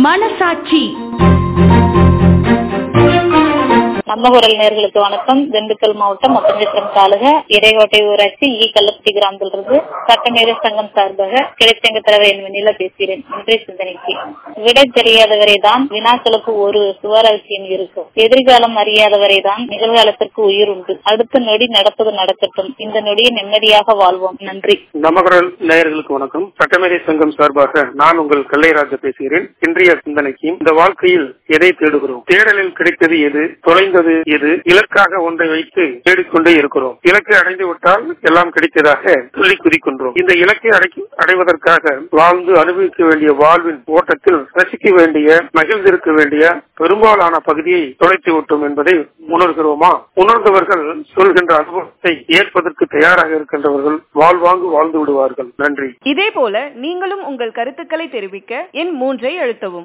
மனசாட்சி நம்ம குரல் நேர்களுக்கு வணக்கம் திண்டுக்கல் மாவட்டம் ஒட்டஞ்சத்திரம் தாலுக இடைக்கோட்டை ஊராட்சி ஈ கள்ளப்பட்டி கிராமத்திலிருந்து சட்டமேத சங்கம் சார்பாக கிளைச்சங்க தலைவர் என் வெண்ணில பேசுகிறேன் இன்றைய சிந்தனைக்கு விடை தெரியாதவரை தான் வினாக்களுக்கு ஒரு சுவராட்சியம் இருக்கும் எதிர்காலம் அறியாதவரை தான் நிகழ்காலத்திற்கு உயிர் உண்டு அடுத்த நொடி நடப்பது நடக்கட்டும் இந்த நொடியை நிம்மதியாக வாழ்வோம் நன்றி நமகுரல் நேயர்களுக்கு வணக்கம் சட்டமேதை சங்கம் சார்பாக நான் உங்கள் கல்லைராஜா பேசுகிறேன் இன்றைய சிந்தனைக்கு இந்த வாழ்க்கையில் எதை தேடுகிறோம் தேடலில் கிடைத்தது எது தொலைந்தது எது இலக்காக ஒன்றை வைத்து தேடிக்கொண்டே இருக்கிறோம் இலக்கை அடைந்து விட்டால் எல்லாம் கிடைத்ததாக சொல்லி குதிக்கின்றோம் இந்த இலக்கை அடை- அடைவதற்காக வாழ்ந்து அனுபவிக்க வேண்டிய வாழ்வின் ஓட்டத்தில் ரசிக்க வேண்டிய மகிழ்ந்திருக்க வேண்டிய பெரும்பாலான பகுதியை தொலைத்து விட்டோம் என்பதை உணர்கிறோமா உணர்ந்தவர்கள் சொல்கின்ற அனுபவத்தை ஏற்பதற்கு தயாராக இருக்கின்றவர்கள் வாழ்வாங்கு வாழ்ந்து விடுவார்கள் நன்றி இதே போல நீங்களும் உங்கள் கருத்துக்களை தெரிவிக்க எண் மூன்றை அழுத்தவும்